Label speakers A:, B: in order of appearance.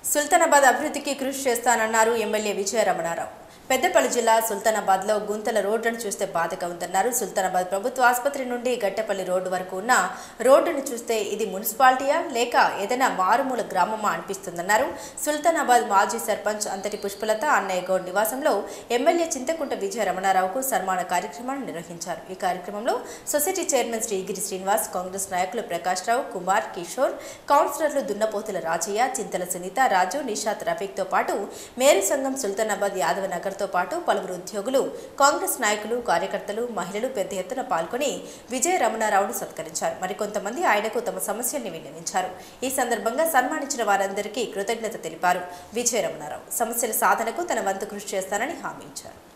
A: సుల్తానాబాద్ అభివృద్ధికి కృషి చేస్తానన్నారు ఎమ్మెల్యే విజయ రమణారావు పెద్దపల్లి జిల్లా సుల్తానాబాద్లో గుంతల రోడ్డును చూస్తే బాధగా ఉందన్నారు సుల్తానాబాద్ ప్రభుత్వ ఆసుపత్రి నుండి గట్టపల్లి రోడ్డు వరకు ఉన్న రోడ్డును చూస్తే ఇది మున్సిపాలిటీయా లేక ఏదైనా మారుమూల గ్రామమా అనిపిస్తుందన్నారు సుల్తానాబాద్ మాజీ సర్పంచ్ అంతటి పుష్పలత అన్నయ్య గౌడ్ నివాసంలో ఎమ్మెల్యే చింతకుంట విజయ రమణారావుకు సన్మాన కార్యక్రమాన్ని నిర్వహించారు ఈ కార్యక్రమంలో సొసైటీ చైర్మన్ శ్రీగిరి శ్రీనివాస్ కాంగ్రెస్ నాయకులు ప్రకాష్ రావు కుమార్ కిషోర్ కౌన్సిలర్లు దున్నపోతుల రాజయ్య చింతల సునీత రాజు నిషాద్ రఫీక్తో పాటు మేరు సంఘం సుల్తానాబాద్ యాదవ నగర్తో పాటు పలువురు ఉద్యోగులు కాంగ్రెస్ నాయకులు కార్యకర్తలు మహిళలు పెద్ద ఎత్తున పాల్గొని విజయ రమణారావును సత్కరించారు మరికొంతమంది ఆయనకు తమ సమస్యల్ని విన్నవించారు ఈ సందర్భంగా సన్మానించిన వారందరికీ కృతజ్ఞత తెలిపారు విజయ రమణారావు సమస్యల సాధనకు తన వంతు కృషి చేస్తానని హామీ ఇచ్చారు